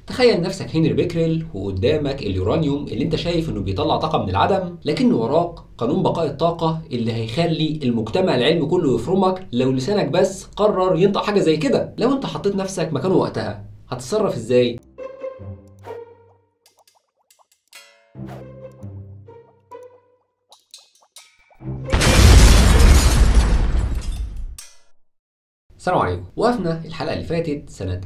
تخيل نفسك هنري بيكريل وقدامك اليورانيوم اللي انت شايف انه بيطلع طاقه من العدم لكن وراك قانون بقاء الطاقة اللي هيخلي المجتمع العلمي كله يفرمك لو لسانك بس قرر ينطق حاجة زي كده لو انت حطيت نفسك مكانه وقتها هتتصرف ازاي؟ السلام عليكم وقفنا الحلقة اللي فاتت سنة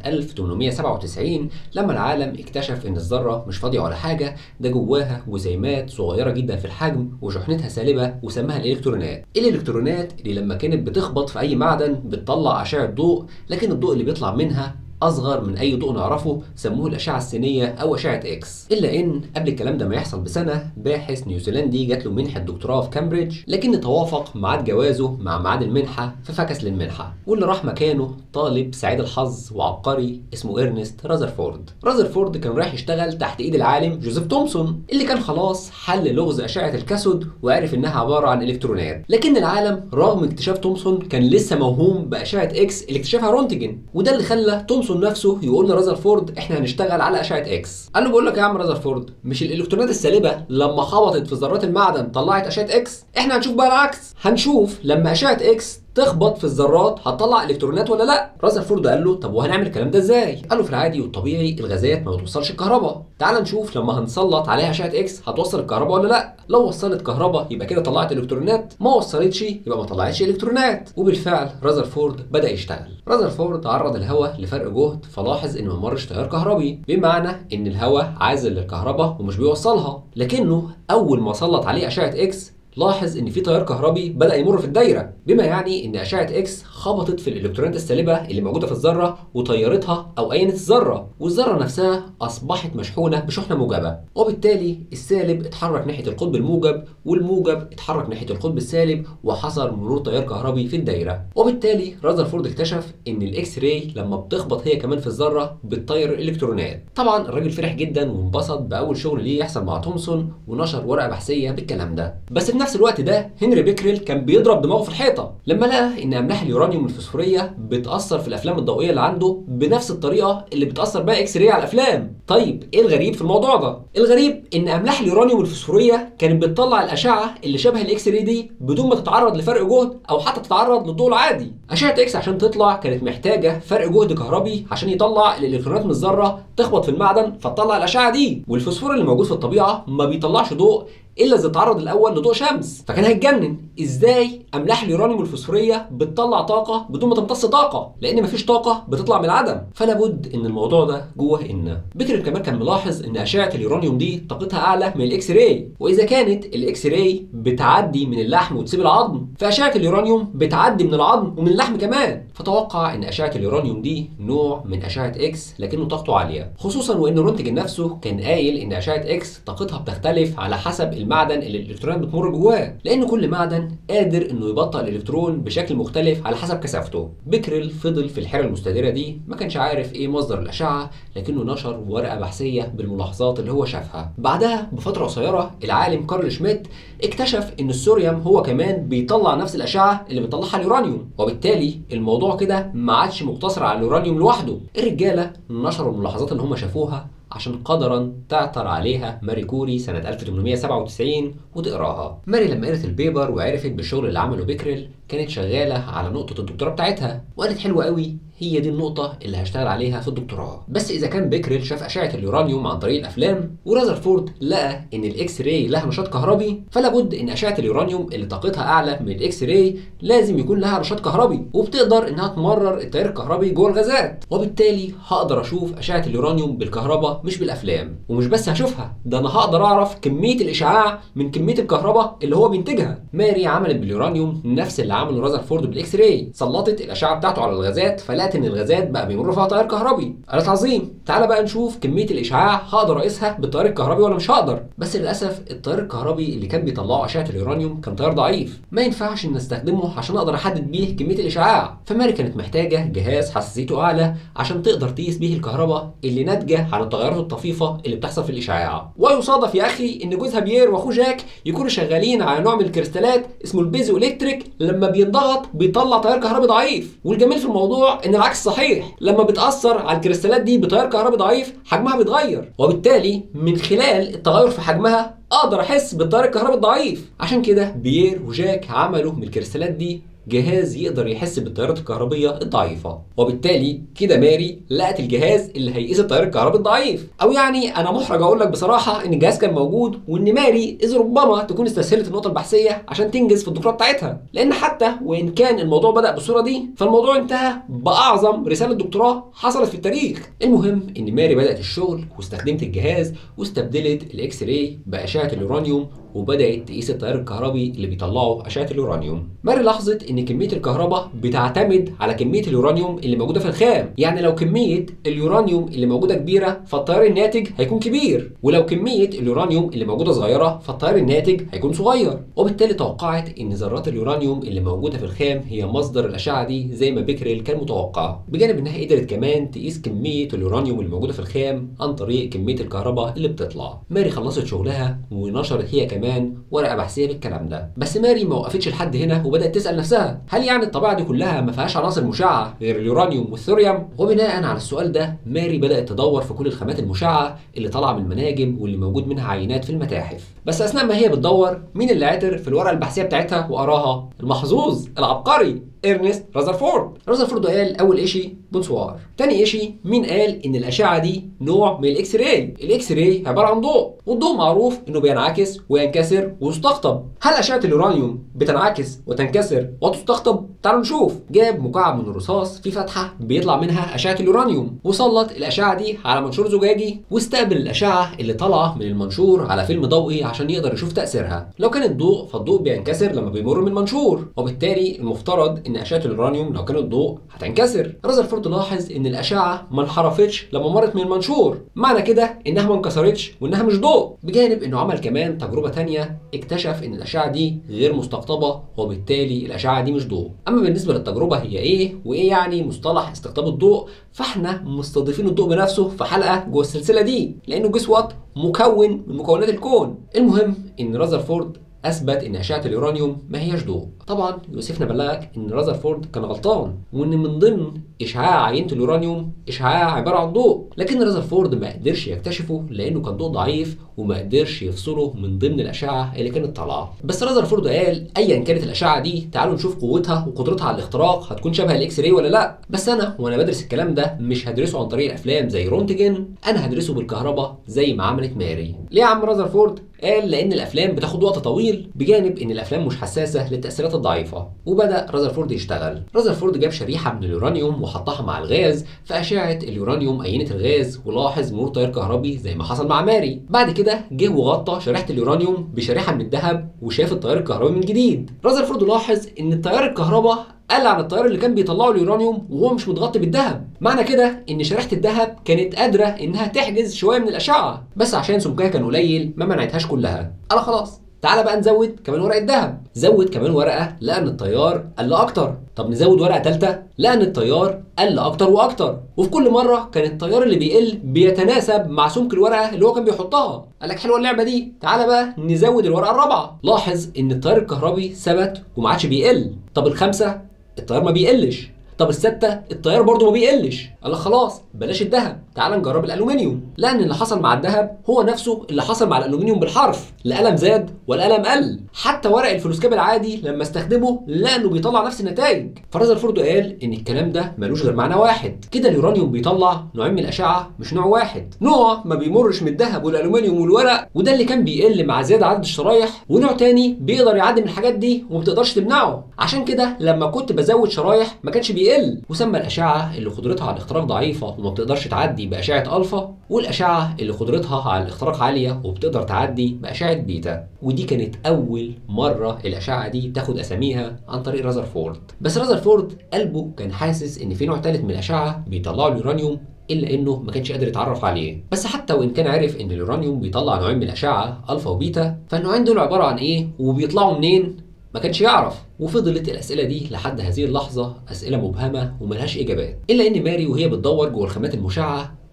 1897 لما العالم اكتشف ان الذرة مش فاضية ولا حاجة ده جواها جسيمات صغيرة جدا في الحجم وشحنتها سالبة وسماها الالكترونات الالكترونات اللي لما كانت بتخبط في اي معدن بتطلع اشعة ضوء لكن الضوء اللي بيطلع منها اصغر من اي ضوء نعرفه سموه الاشعه السينيه او اشعه اكس الا ان قبل الكلام ده ما يحصل بسنه باحث نيوزيلندي جات له منحه دكتوراه في كامبريدج لكن توافق ميعاد جوازه مع ميعاد المنحه ففكس للمنحه واللي راح مكانه طالب سعيد الحظ وعبقري اسمه ارنست رازرفورد رازرفورد كان رايح يشتغل تحت ايد العالم جوزيف تومسون اللي كان خلاص حل لغز اشعه الكاثود وعرف انها عباره عن الكترونات لكن العالم رغم اكتشاف تومسون كان لسه موهوم باشعه اكس اللي اكتشفها رونتجن وده اللي خلى تومسون تومسون نفسه يقول لرازرفورد احنا هنشتغل على اشعه اكس قال له بقول لك يا عم رازرفورد مش الالكترونات السالبه لما خبطت في ذرات المعدن طلعت اشعه اكس احنا هنشوف بقى العكس هنشوف لما اشعه اكس تخبط في الذرات هتطلع الكترونات ولا لا رازرفورد قال له طب وهنعمل الكلام ده ازاي قال له في العادي والطبيعي الغازات ما بتوصلش الكهرباء تعال نشوف لما هنسلط عليها اشعه اكس هتوصل الكهرباء ولا لا لو وصلت كهرباء يبقى كده طلعت الكترونات ما وصلتش يبقى ما طلعتش الكترونات وبالفعل رازرفورد بدا يشتغل رازرفورد عرض الهواء لفرق جهد فلاحظ ان ما مرش تيار كهربي بمعنى ان الهواء عازل للكهرباء ومش بيوصلها لكنه اول ما سلط عليه اشعه اكس لاحظ ان في تيار كهربي بدا يمر في الدايره بما يعني ان اشعه اكس خبطت في الالكترونات السالبه اللي موجوده في الذره وطيرتها او اينت الذره والذره نفسها اصبحت مشحونه بشحنه موجبه وبالتالي السالب اتحرك ناحيه القطب الموجب والموجب اتحرك ناحيه القطب السالب وحصل مرور تيار كهربي في الدايره وبالتالي رازرفورد اكتشف ان الاكس راي لما بتخبط هي كمان في الذره بتطير الالكترونات طبعا الراجل فرح جدا وانبسط باول شغل ليه يحصل مع تومسون ونشر ورقه بحثيه بالكلام ده بس في نفس الوقت ده هنري بيكريل كان بيضرب دماغه في الحيطه لما لقى ان املاح اليورانيوم الفسفوريه بتاثر في الافلام الضوئيه اللي عنده بنفس الطريقه اللي بتاثر بيها اكس راي على الافلام طيب ايه الغريب في الموضوع ده الغريب ان املاح اليورانيوم الفسفوريه كانت بتطلع الاشعه اللي شبه الاكس راي دي بدون ما تتعرض لفرق جهد او حتى تتعرض للضوء العادي اشعه اكس عشان تطلع كانت محتاجه فرق جهد كهربي عشان يطلع الالكترونات من الذره تخبط في المعدن فتطلع الاشعه دي والفوسفور اللي موجود في الطبيعه ما بيطلعش ضوء الا اذا اتعرض الاول لضوء شمس فكان هيتجنن ازاي املاح اليورانيوم الفسفوريه بتطلع طاقه بدون ما تمتص طاقه لان مفيش طاقه بتطلع من العدم فلا بد ان الموضوع ده جوه ان بيكريل كمان كان ملاحظ ان اشعه اليورانيوم دي طاقتها اعلى من الاكس راي واذا كانت الاكس راي بتعدي من اللحم وتسيب العظم فاشعه اليورانيوم بتعدي من العظم ومن اللحم كمان فتوقع ان اشعه اليورانيوم دي نوع من اشعه اكس لكنه طاقته عاليه خصوصا وان رونتجن نفسه كان قايل ان اشعه اكس طاقتها بتختلف على حسب المعدن اللي الالكترونات بتمر جواه لان كل معدن قادر انه يبطئ الالكترون بشكل مختلف على حسب كثافته بيكريل فضل في الحيره المستديره دي ما كانش عارف ايه مصدر الاشعه لكنه نشر ورقه بحثيه بالملاحظات اللي هو شافها بعدها بفتره قصيره العالم كارل شميت اكتشف ان السوريوم هو كمان بيطلع نفس الاشعه اللي بيطلعها اليورانيوم وبالتالي الموضوع كده ما عادش مقتصر على اليورانيوم لوحده الرجاله نشروا الملاحظات اللي هم شافوها عشان قدرا تعثر عليها ماري كوري سنة 1897 وتقراها ماري لما قرت البيبر وعرفت بالشغل اللي عمله بيكريل كانت شغالة على نقطة الدكتوراه بتاعتها وقالت حلوة قوي هي دي النقطة اللي هشتغل عليها في الدكتوراه بس إذا كان بيكريل شاف أشعة اليورانيوم عن طريق الأفلام ورازرفورد لقى إن الإكس راي لها نشاط كهربي فلا بد إن أشعة اليورانيوم اللي طاقتها أعلى من الإكس راي لازم يكون لها نشاط كهربي وبتقدر إنها تمرر التيار الكهربي جوه الغازات وبالتالي هقدر أشوف أشعة اليورانيوم بالكهرباء مش بالأفلام ومش بس هشوفها ده أنا هقدر أعرف كمية الإشعاع من كمية الكهرباء اللي هو بينتجها ماري عملت باليورانيوم نفس اللي عمله رازرفورد بالاكس راي سلطت الاشعه بتاعته على الغازات فلقت ان الغازات بقى بيمر فيها تيار كهربي قالت عظيم تعالى بقى نشوف كميه الاشعاع هقدر اقيسها بالتيار الكهربي ولا مش هقدر بس للاسف التيار الكهربي اللي كان بيطلعه اشعه اليورانيوم كان تيار ضعيف ما ينفعش ان استخدمه عشان اقدر احدد بيه كميه الاشعاع فماري كانت محتاجه جهاز حساسيته اعلى عشان تقدر تقيس بيه الكهرباء اللي ناتجه عن التغيرات الطفيفه اللي بتحصل في الاشعاع ويصادف يا اخي ان جوزها بيير واخوه جاك يكونوا شغالين على نوع من الكريستالات اسمه البيزو الكتريك لما بينضغط بيطلع تيار كهربي ضعيف والجميل في الموضوع ان العكس صحيح لما بتاثر على الكريستالات دي بتيار كهربي ضعيف حجمها بيتغير وبالتالي من خلال التغير في حجمها اقدر احس بالتيار الكهربي الضعيف عشان كده بيير وجاك عملوا من الكريستالات دي جهاز يقدر يحس بالتيارات الكهربية الضعيفة وبالتالي كده ماري لقت الجهاز اللي هيقيس التيار الكهربي الضعيف او يعني انا محرج اقول لك بصراحة ان الجهاز كان موجود وان ماري اذ ربما تكون استسهلت النقطة البحثية عشان تنجز في الدكتوراه بتاعتها لان حتى وان كان الموضوع بدأ بالصورة دي فالموضوع انتهى باعظم رسالة دكتوراه حصلت في التاريخ المهم ان ماري بدأت الشغل واستخدمت الجهاز واستبدلت الاكس راي بأشعة اليورانيوم وبدأت تقيس التيار الكهربي اللي بيطلعه أشعة اليورانيوم. ماري لاحظت إن كمية الكهرباء بتعتمد على كمية اليورانيوم اللي موجودة في الخام، يعني لو كمية اليورانيوم اللي موجودة كبيرة فالتيار الناتج هيكون كبير، ولو كمية اليورانيوم اللي موجودة صغيرة فالتيار الناتج هيكون صغير، وبالتالي توقعت إن ذرات اليورانيوم اللي موجودة في الخام هي مصدر الأشعة دي زي ما بيكريل كان متوقع، بجانب إنها قدرت كمان تقيس كمية اليورانيوم اللي موجودة في الخام عن طريق كمية الكهرباء اللي بتطلع. ماري خلصت شغلها ونشرت هي كمان كمان ورقه بحثيه بالكلام ده بس ماري ما وقفتش لحد هنا وبدات تسال نفسها هل يعني الطبيعه دي كلها ما فيهاش عناصر مشعه غير اليورانيوم والثوريوم وبناء على السؤال ده ماري بدات تدور في كل الخامات المشعه اللي طالعه من المناجم واللي موجود منها عينات في المتاحف بس اثناء ما هي بتدور مين اللي عثر في الورقه البحثيه بتاعتها وقراها المحظوظ العبقري ارنست رازرفورد رازرفورد قال اول اشي بونسوار تاني اشي مين قال ان الاشعه دي نوع من الاكس راي الاكس راي عباره عن ضوء والضوء معروف انه بينعكس وينكسر ويستقطب هل اشعه اليورانيوم بتنعكس وتنكسر وتستقطب تعالوا نشوف جاب مكعب من الرصاص في فتحه بيطلع منها اشعه اليورانيوم وسلط الاشعه دي على منشور زجاجي واستقبل الاشعه اللي طالعه من المنشور على فيلم ضوئي عشان يقدر يشوف تاثيرها لو كان الضوء فالضوء بينكسر لما بيمر من المنشور وبالتالي المفترض ان اشعه اليورانيوم لو كانت ضوء هتنكسر رازرفورد لاحظ ان الاشعه ما انحرفتش لما مرت من المنشور معنى كده انها ما انكسرتش وانها مش ضوء بجانب انه عمل كمان تجربه تانية اكتشف ان الاشعه دي غير مستقطبه وبالتالي الاشعه دي مش ضوء اما بالنسبه للتجربه هي ايه وايه يعني مصطلح استقطاب الضوء فاحنا مستضيفين الضوء بنفسه في حلقه جوه السلسله دي لانه جس وات مكون من مكونات الكون المهم ان رازرفورد اثبت ان اشعه اليورانيوم ما هياش ضوء طبعا يوسفنا بلغك ان رازرفورد كان غلطان وان من ضمن اشعاع عينه اليورانيوم اشعاع عباره عن ضوء لكن رازرفورد ما قدرش يكتشفه لانه كان ضوء ضعيف وما قدرش يفصله من ضمن الاشعه اللي كانت طالعه بس رازرفورد قال ايا كانت الاشعه دي تعالوا نشوف قوتها وقدرتها على الاختراق هتكون شبه الاكس راي ولا لا بس انا وانا بدرس الكلام ده مش هدرسه عن طريق الافلام زي رونتجن انا هدرسه بالكهرباء زي ما عملت ماري ليه يا عم رازرفورد قال لان الافلام بتاخد وقت طويل بجانب ان الافلام مش حساسه للتاثيرات الضعيفه وبدا رازرفورد يشتغل رازرفورد جاب شريحه من اليورانيوم وحطها مع الغاز في اشعه اليورانيوم اينه الغاز ولاحظ مرور تيار كهربي زي ما حصل مع ماري بعد كده جه وغطى شريحه اليورانيوم بشريحه من الذهب وشاف التيار الكهربي من جديد رازرفورد لاحظ ان التيار الكهرباء قل عن التيار اللي كان بيطلعه اليورانيوم وهو مش متغطي بالذهب معنى كده ان شريحه الذهب كانت قادره انها تحجز شويه من الاشعه بس عشان سمكها كان قليل ما منعتهاش كلها قال خلاص تعالى بقى نزود كمان ورقه ذهب زود كمان ورقه لقى ان التيار قل اكتر طب نزود ورقه ثالثه لقى ان التيار قل اكتر واكتر وفي كل مره كان التيار اللي بيقل بيتناسب مع سمك الورقه اللي هو كان بيحطها قال لك حلوه اللعبه دي تعالى بقى نزود الورقه الرابعه لاحظ ان التيار الكهربي ثبت وما عادش بيقل طب الخامسه التيار ما بيقلش طب الستة التيار برضه ما بيقلش قال لك خلاص بلاش الذهب تعال نجرب الالومنيوم لان اللي حصل مع الذهب هو نفسه اللي حصل مع الالومنيوم بالحرف لا قلم زاد ولا قلم قل حتى ورق الفلوسكاب العادي لما استخدمه لقى انه بيطلع نفس النتائج فرازرفورد قال ان الكلام ده ملوش غير معنى واحد كده اليورانيوم بيطلع نوعين من الاشعه مش نوع واحد نوع ما بيمرش من الذهب والالومنيوم والورق وده اللي كان بيقل مع زياده عدد الشرايح ونوع تاني بيقدر يعدي من الحاجات دي وما بتقدرش تمنعه عشان كده لما كنت بزود شرايح ما كانش بيقل وسمى الاشعه اللي قدرتها على الاختراق ضعيفه وما بتقدرش تعدي باشعه الفا والاشعه اللي قدرتها على الاختراق عاليه وبتقدر تعدي باشعه بيتا ودي كانت اول مره الاشعه دي تاخد اساميها عن طريق رازرفورد بس رازرفورد قلبه كان حاسس ان في نوع ثالث من الاشعه بيطلعوا اليورانيوم الا انه ما كانش قادر يتعرف عليه بس حتى وان كان عارف ان اليورانيوم بيطلع نوعين من الاشعه الفا وبيتا فالنوعين دول عباره عن ايه وبيطلعوا منين ما كانش يعرف وفضلت الاسئله دي لحد هذه اللحظه اسئله مبهمه وملهاش اجابات الا ان ماري وهي بتدور جوه الخامات المشعه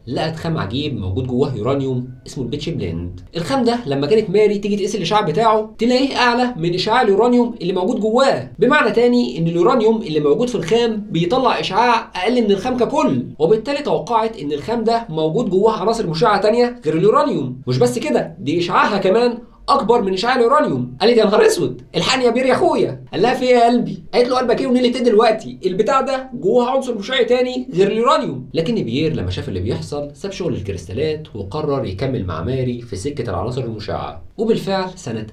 لقت خام عجيب موجود جواه يورانيوم اسمه البيتش بليند الخام ده لما كانت ماري تيجي تقيس الاشعاع بتاعه تلاقيه اعلى من اشعاع اليورانيوم اللي موجود جواه بمعنى تاني ان اليورانيوم اللي موجود في الخام بيطلع اشعاع اقل من الخام ككل وبالتالي توقعت ان الخام ده موجود جواه عناصر مشعه تانية غير اليورانيوم مش بس كده دي اشعاعها كمان اكبر من اشعاع اليورانيوم قالت يا نهار اسود الحقني يا بير يا اخويا قال لها في ايه يا قلبي قالت له قلبك ايه ونيلة ايه دلوقتي البتاع ده جواه عنصر مشع تاني غير اليورانيوم لكن بيير لما شاف اللي بيحصل ساب شغل الكريستالات وقرر يكمل مع ماري في سكه العناصر المشعه وبالفعل سنة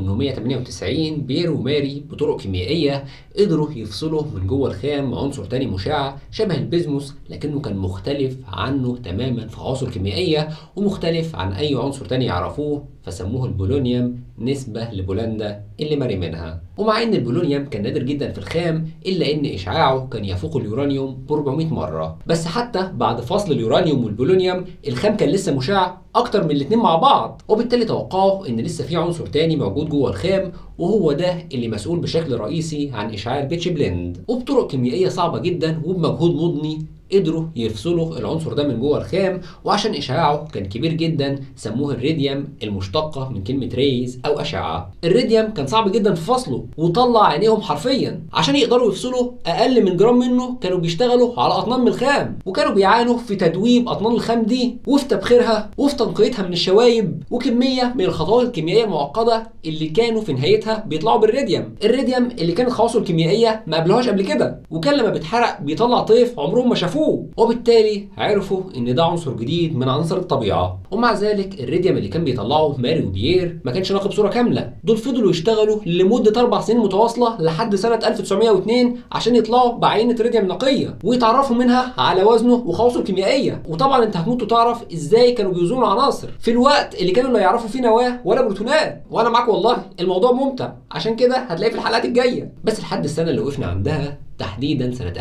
1898 بيير وماري بطرق كيميائية قدروا يفصلوا من جوه الخام عنصر تاني مشع شبه البيزموس لكنه كان مختلف عنه تماما في عناصر كيميائية ومختلف عن أي عنصر تاني يعرفوه فسموه البولونيوم نسبة لبولندا اللي مري منها ومع ان البولونيوم كان نادر جدا في الخام الا ان اشعاعه كان يفوق اليورانيوم ب 400 مرة بس حتى بعد فصل اليورانيوم والبولونيوم الخام كان لسه مشع اكتر من الاتنين مع بعض وبالتالي توقعوا ان لسه في عنصر تاني موجود جوه الخام وهو ده اللي مسؤول بشكل رئيسي عن اشعاع البيتش بليند وبطرق كيميائيه صعبه جدا وبمجهود مضني قدروا يفصلوا العنصر ده من جوه الخام وعشان اشعاعه كان كبير جدا سموه الريديوم المشتقه من كلمه ريز او اشعه الريديوم كان صعب جدا في فصله وطلع عينيهم حرفيا عشان يقدروا يفصلوا اقل من جرام منه كانوا بيشتغلوا على اطنان من الخام وكانوا بيعانوا في تدويب اطنان الخام دي وفي تبخيرها وفي تنقيتها من الشوايب وكميه من الخطوات الكيميائيه المعقده اللي كانوا في نهايتها بيطلعوا بالريديوم الريديوم اللي كانت خواصه الكيميائيه ما قابلوهاش قبل كده وكان لما بيتحرق بيطلع طيف عمرهم ما شافوه وبالتالي عرفوا ان ده عنصر جديد من عناصر الطبيعه ومع ذلك الريديوم اللي كان بيطلعه ماري وبيير ما كانش ناقب صوره كامله دول فضلوا يشتغلوا لمده اربع سنين متواصله لحد سنه 1902 عشان يطلعوا بعينه ريديوم نقيه ويتعرفوا منها على وزنه وخواصه الكيميائيه وطبعا انت هتموت وتعرف ازاي كانوا بيوزنوا العناصر في الوقت اللي كانوا لا يعرفوا فيه نواه ولا بروتونات وانا معاك والله الموضوع ممتع عشان كده هتلاقيه في الحلقات الجايه بس لحد السنه اللي وقفنا عندها تحديدا سنة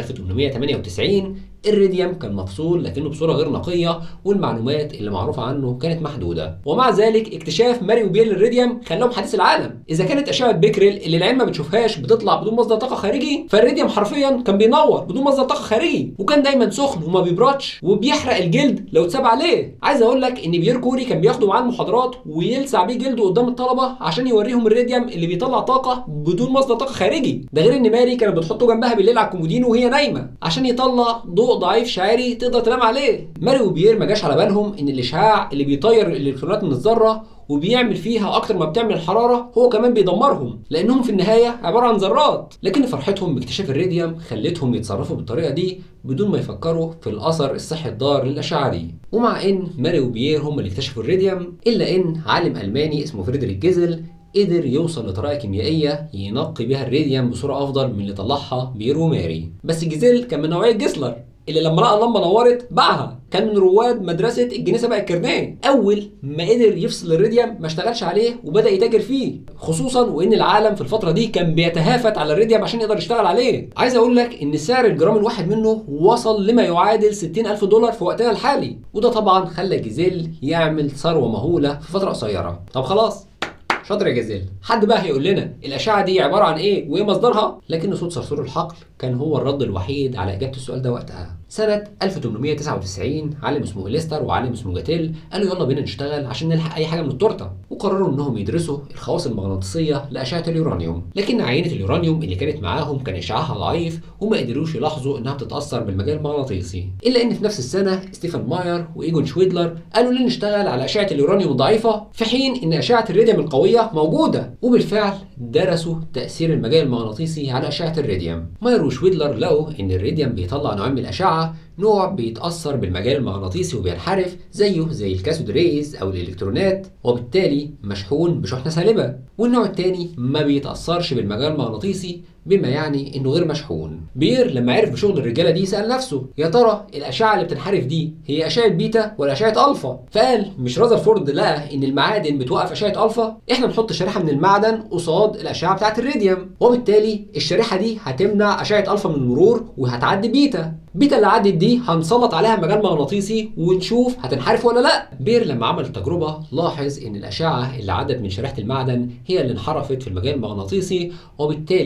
1898 الريديوم كان مفصول لكنه بصورة غير نقية والمعلومات اللي معروفة عنه كانت محدودة ومع ذلك اكتشاف ماري وبير للريديوم خلاهم حديث العالم إذا كانت أشعة بيكريل اللي العين ما بتشوفهاش بتطلع بدون مصدر طاقة خارجي فالريديوم حرفيا كان بينور بدون مصدر طاقة خارجي وكان دايما سخن وما بيبردش وبيحرق الجلد لو اتساب عليه عايز اقول لك ان بيير كوري كان بياخده معاه المحاضرات ويلسع بيه جلده قدام الطلبة عشان يوريهم الريديوم اللي بيطلع طاقة بدون مصدر طاقة خارجي ده غير ان ماري كانت بتحطه جنبها بالليل على الكومودين وهي نايمة عشان يطلع ضوء ضعيف شعري تقدر تنام عليه ماري وبيير ما جاش على بالهم ان الاشعاع اللي بيطير الالكترونات من الذره وبيعمل فيها اكتر ما بتعمل الحراره هو كمان بيدمرهم لانهم في النهايه عباره عن ذرات لكن فرحتهم باكتشاف الراديوم خلتهم يتصرفوا بالطريقه دي بدون ما يفكروا في الاثر الصحي الضار للاشعه دي ومع ان ماري وبيير هم اللي اكتشفوا الراديوم الا ان عالم الماني اسمه فريدريك جيزل قدر يوصل لطريقه كيميائيه ينقي بيها الراديوم بصوره افضل من اللي طلعها بيير وماري بس جيزيل كان من نوعيه جيسلر اللي لما لقى اللمبه نورت باعها كان من رواد مدرسه الجنيه سبق الكرنيه اول ما قدر يفصل الريديوم ما اشتغلش عليه وبدا يتاجر فيه خصوصا وان العالم في الفتره دي كان بيتهافت على الريديوم عشان يقدر يشتغل عليه عايز اقول لك ان سعر الجرام الواحد منه وصل لما يعادل 60 الف دولار في وقتنا الحالي وده طبعا خلى جيزيل يعمل ثروه مهوله في فتره قصيره طب خلاص شاطر يا جزيل حد بقى هيقول لنا الاشعه دي عباره عن ايه وايه مصدرها لكن صوت صرصور الحقل كان هو الرد الوحيد على اجابه السؤال ده وقتها سنة 1899 عالم اسمه إليستر وعالم اسمه جاتيل قالوا يلا بينا نشتغل عشان نلحق أي حاجة من التورتة وقرروا إنهم يدرسوا الخواص المغناطيسية لأشعة اليورانيوم لكن عينة اليورانيوم اللي كانت معاهم كان إشعاعها ضعيف وما قدروش يلاحظوا إنها بتتأثر بالمجال المغناطيسي إلا إن في نفس السنة ستيفن ماير وإيجون شويدلر قالوا ليه نشتغل على أشعة اليورانيوم الضعيفة في حين إن أشعة الراديوم القوية موجودة وبالفعل درسوا تأثير المجال المغناطيسي على أشعة الراديوم ماير وشويدلر لقوا إن الراديوم بيطلع نوعين من الأشعة نوع بيتأثر بالمجال المغناطيسي وبينحرف زيه زي الكاثود ريز أو الإلكترونات وبالتالي مشحون بشحنة سالبة والنوع الثاني ما بيتأثرش بالمجال المغناطيسي بما يعني انه غير مشحون بير لما عرف بشغل الرجاله دي سال نفسه يا ترى الاشعه اللي بتنحرف دي هي اشعه بيتا ولا اشعه الفا فقال مش رذرفورد لقى ان المعادن بتوقف اشعه الفا احنا نحط شريحه من المعدن قصاد الاشعه بتاعه الراديوم وبالتالي الشريحه دي هتمنع اشعه الفا من المرور وهتعدي بيتا بيتا اللي عدت دي هنسلط عليها مجال مغناطيسي ونشوف هتنحرف ولا لا بير لما عمل التجربه لاحظ ان الاشعه اللي عدت من شريحه المعدن هي اللي انحرفت في المجال المغناطيسي وبالتالي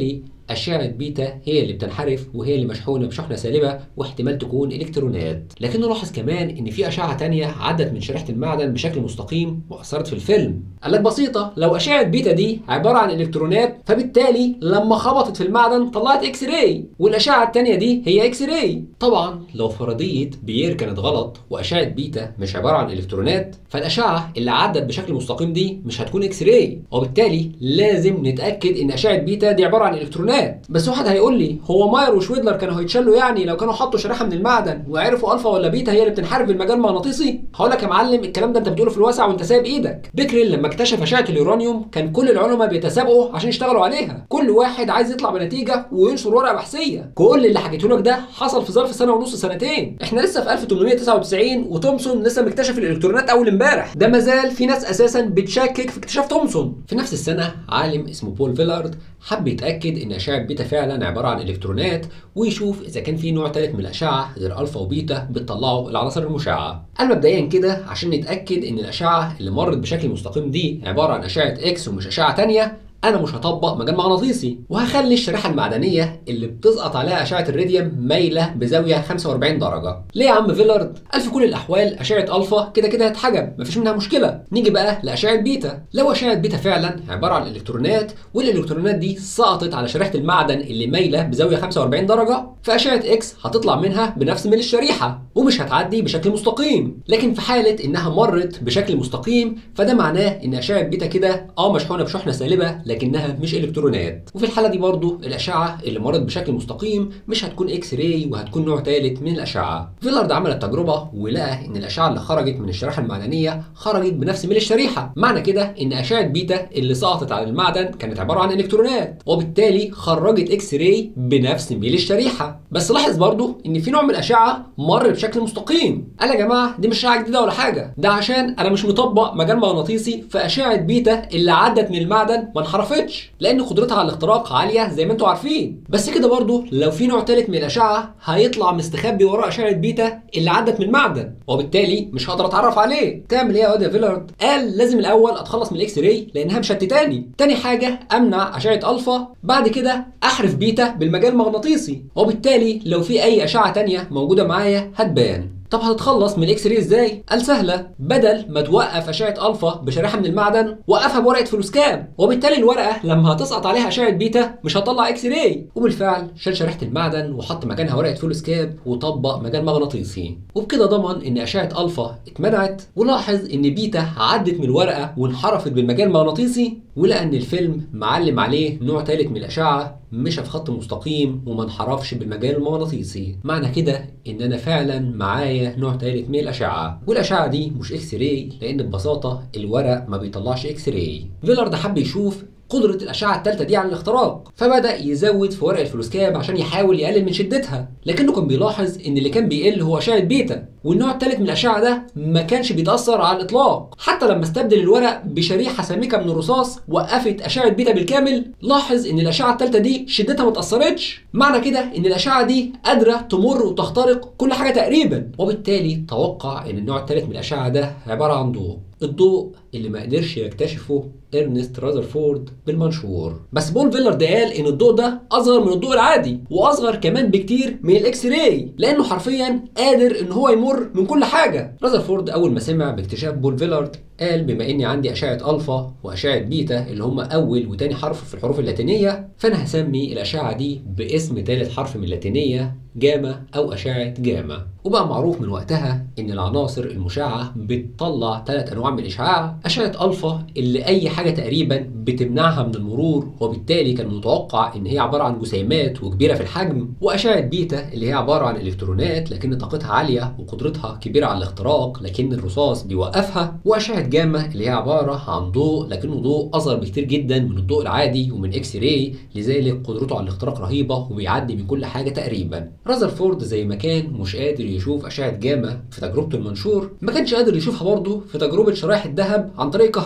اشعه بيتا هي اللي بتنحرف وهي اللي مشحونه بشحنه سالبه واحتمال تكون الكترونات لكنه لاحظ كمان ان في اشعه تانية عدت من شريحه المعدن بشكل مستقيم واثرت في الفيلم قال لك بسيطه لو اشعه بيتا دي عباره عن الكترونات فبالتالي لما خبطت في المعدن طلعت اكس راي والاشعه التانية دي هي اكس راي طبعا لو فرضيه بيير كانت غلط واشعه بيتا مش عباره عن الكترونات فالاشعه اللي عدت بشكل مستقيم دي مش هتكون اكس راي وبالتالي لازم نتاكد ان اشعه بيتا دي عباره عن الكترونات بس واحد هيقول لي هو ماير وشويدلر كانوا هيتشلوا يعني لو كانوا حطوا شريحه من المعدن وعرفوا الفا ولا بيتا هي اللي بتنحرف بالمجال المغناطيسي هقول لك يا معلم الكلام ده انت بتقوله في الواسع وانت سايب ايدك بيكريل لما اكتشف اشعه اليورانيوم كان كل العلماء بيتسابقوا عشان يشتغلوا عليها كل واحد عايز يطلع بنتيجه وينشر ورقه بحثيه كل اللي حكيته لك ده حصل في ظرف سنه ونص سنتين احنا لسه في 1899 وتومسون لسه مكتشف الالكترونات اول امبارح ده مازال في ناس اساسا بتشكك في اكتشاف تومسون في نفس السنه عالم اسمه بول فيلارد حب يتاكد ان اشعه بيتا فعلا عباره عن الكترونات ويشوف اذا كان في نوع ثالث من الاشعه غير الفا وبيتا بتطلعوا العناصر المشعه قال مبدئيا كده عشان نتاكد ان الاشعه اللي مرت بشكل مستقيم دي عباره عن اشعه اكس ومش اشعه ثانيه انا مش هطبق مجال مغناطيسي وهخلي الشريحه المعدنيه اللي بتسقط عليها اشعه الراديوم مايله بزاويه 45 درجه ليه يا عم فيلارد قال في كل الاحوال اشعه الفا كده كده هتحجب مفيش منها مشكله نيجي بقى لاشعه بيتا لو اشعه بيتا فعلا عباره عن الكترونات والالكترونات دي سقطت على شريحه المعدن اللي مايله بزاويه 45 درجه فاشعه اكس هتطلع منها بنفس ميل الشريحه ومش هتعدي بشكل مستقيم لكن في حاله انها مرت بشكل مستقيم فده معناه ان اشعه بيتا كده اه مشحونه بشحنه سالبه لكنها مش الكترونات وفي الحاله دي برضو الاشعه اللي مرت بشكل مستقيم مش هتكون اكس راي وهتكون نوع ثالث من الاشعه فيلارد عمل التجربه ولقى ان الاشعه اللي خرجت من الشريحه المعدنيه خرجت بنفس ميل الشريحه معنى كده ان اشعه بيتا اللي سقطت على المعدن كانت عباره عن الكترونات وبالتالي خرجت اكس راي بنفس ميل الشريحه بس لاحظ برضو ان في نوع من الاشعه مر بشكل مستقيم قال يا جماعه دي مش اشعه جديده ولا حاجه ده عشان انا مش مطبق مجال مغناطيسي في اشعه بيتا اللي عدت من المعدن ما انحرفتش لان قدرتها على الاختراق عاليه زي ما انتم عارفين بس كده برضو لو في نوع ثالث من الاشعه هيطلع مستخبي وراء اشعه بيتا اللي عدت من المعدن وبالتالي مش هقدر اتعرف عليه تعمل ايه يا واد يا فيلارد قال لازم الاول اتخلص من الاكس راي لانها مشتتاني تاني حاجه امنع اشعه الفا بعد كده احرف بيتا بالمجال المغناطيسي وبالتالي لو في اي اشعه تانية موجوده معايا هتبان طب هتتخلص من الاكس راي ازاي؟ قال سهله بدل ما توقف اشعه الفا بشريحه من المعدن وقفها بورقه فلوسكاب وبالتالي الورقه لما هتسقط عليها اشعه بيتا مش هتطلع اكس راي وبالفعل شال شريحه المعدن وحط مكانها ورقه فلوسكاب وطبق مجال مغناطيسي وبكده ضمن ان اشعه الفا اتمنعت ولاحظ ان بيتا عدت من الورقه وانحرفت بالمجال المغناطيسي ولقى ان الفيلم معلم عليه نوع ثالث من الاشعه مشى في خط مستقيم وما انحرفش بالمجال المغناطيسي معنى كده ان انا فعلا معايا نوع ثالث من الاشعه والاشعه دي مش اكس راي لان ببساطه الورق ما بيطلعش اكس راي فيلارد حب يشوف قدرة الأشعة الثالثة دي على الاختراق فبدأ يزود في ورق الفلوسكاب عشان يحاول يقلل من شدتها لكنه كان بيلاحظ إن اللي كان بيقل هو أشعة بيتا والنوع الثالث من الأشعة ده ما كانش بيتأثر على الإطلاق حتى لما استبدل الورق بشريحة سميكة من الرصاص وقفت أشعة بيتا بالكامل لاحظ إن الأشعة الثالثة دي شدتها ما اتأثرتش معنى كده إن الأشعة دي قادرة تمر وتخترق كل حاجة تقريبا وبالتالي توقع إن النوع الثالث من الأشعة ده عبارة عن ضوء الضوء اللي ما قدرش يكتشفه ارنست رازرفورد بالمنشور بس بول فيلارد قال ان الضوء ده اصغر من الضوء العادي واصغر كمان بكتير من الاكس راي لانه حرفيا قادر ان هو يمر من كل حاجه رازرفورد اول ما سمع باكتشاف بول فيلارد قال بما اني عندي اشعه الفا واشعه بيتا اللي هم اول وتاني حرف في الحروف اللاتينيه فانا هسمي الاشعه دي باسم ثالث حرف من اللاتينيه جاما او اشعه جاما وبقى معروف من وقتها ان العناصر المشعه بتطلع ثلاث انواع من الاشعاع اشعه الفا اللي اي حاجه تقريبا بتمنعها من المرور وبالتالي كان متوقع ان هي عباره عن جسيمات وكبيره في الحجم واشعه بيتا اللي هي عباره عن الكترونات لكن طاقتها عاليه وقدرتها كبيره على الاختراق لكن الرصاص بيوقفها واشعه جاما اللي هي عباره عن ضوء لكنه ضوء اصغر بكتير جدا من الضوء العادي ومن اكس راي لذلك قدرته على الاختراق رهيبه وبيعدي من كل حاجه تقريبا رازرفورد زي ما كان مش قادر يشوف اشعه جاما في تجربته المنشور ما كانش قادر يشوفها برضه في تجربه شرايح الذهب عن طريق الكهرباء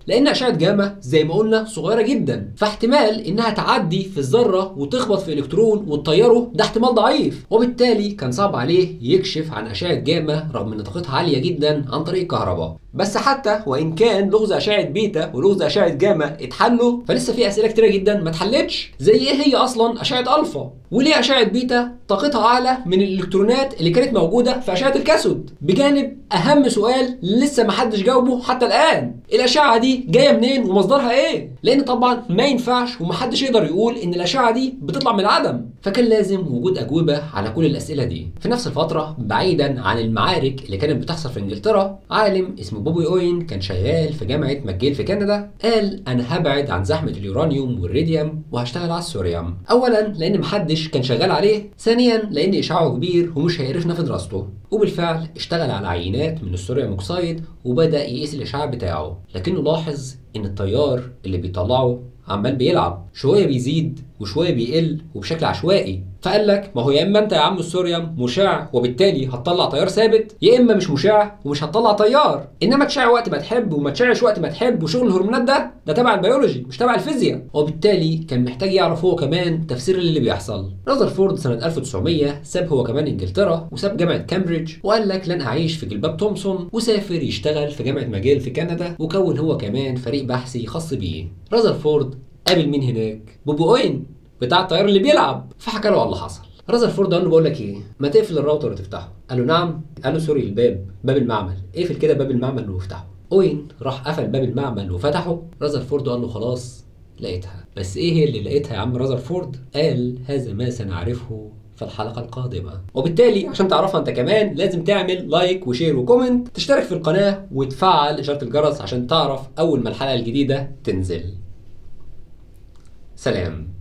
لان اشعه جاما زي ما قلنا صغيره جدا فاحتمال انها تعدي في الذره وتخبط في الكترون وتطيره ده احتمال ضعيف وبالتالي كان صعب عليه يكشف عن اشعه جاما رغم ان طاقتها عاليه جدا عن طريق الكهرباء بس حتى وان كان لغز اشعه بيتا ولغز اشعه جاما اتحلوا فلسه في اسئله كتيره جدا ما اتحلتش زي ايه هي اصلا اشعه الفا وليه اشعه بيتا طاقتها اعلى من الالكترونات اللي كانت موجوده في اشعه الكاثود بجانب اهم سؤال لسه ما حدش جاوبه حتى الان الاشعه دي جايه منين ومصدرها ايه لان طبعا ما ينفعش ومحدش يقدر يقول ان الاشعه دي بتطلع من العدم فكان لازم وجود اجوبه على كل الاسئله دي في نفس الفتره بعيدا عن المعارك اللي كانت بتحصل في انجلترا عالم اسمه بوبي اوين كان شغال في جامعه ماجيل في كندا قال انا هبعد عن زحمه اليورانيوم والريديوم وهشتغل على السوريوم اولا لان محدش كان شغال عليه ثانيا لان اشعاعه كبير ومش هيعرفنا في دراسته وبالفعل اشتغل على عينات من السوريوم اوكسايد وبدا يقيس الاشعاع بتاعه لكنه لاحظ ان التيار اللي بيطلعه عمال بيلعب شويه بيزيد وشويه بيقل وبشكل عشوائي فقال لك ما هو يا اما انت يا عم السوريوم مشع وبالتالي هتطلع تيار ثابت يا اما مش مشع ومش هتطلع تيار انما تشع وقت ما تحب وما تشعش وقت ما تحب وشغل الهرمونات ده ده تبع البيولوجي مش تبع الفيزياء وبالتالي كان محتاج يعرف هو كمان تفسير اللي بيحصل رذرفورد سنه 1900 ساب هو كمان انجلترا وساب جامعه كامبريدج وقال لك لن اعيش في جلباب تومسون وسافر يشتغل في جامعه ماجيل في كندا وكون هو كمان فريق بحثي خاص بيه رذرفورد قابل مين هناك بوبو اوين بتاع الطيار اللي بيلعب فحكى له على اللي حصل رذرفورد قال له بقول لك ايه ما تقفل الراوتر وتفتحه قال له نعم قال له سوري الباب باب المعمل اقفل كده باب المعمل وافتحه اوين راح قفل باب المعمل وفتحه رذرفورد قال له خلاص لقيتها بس ايه هي اللي لقيتها يا عم رذرفورد قال هذا ما سنعرفه في الحلقة القادمة وبالتالي عشان تعرفها انت كمان لازم تعمل لايك وشير وكومنت تشترك في القناة وتفعل إشارة الجرس عشان تعرف أول ما الحلقة الجديدة تنزل سلام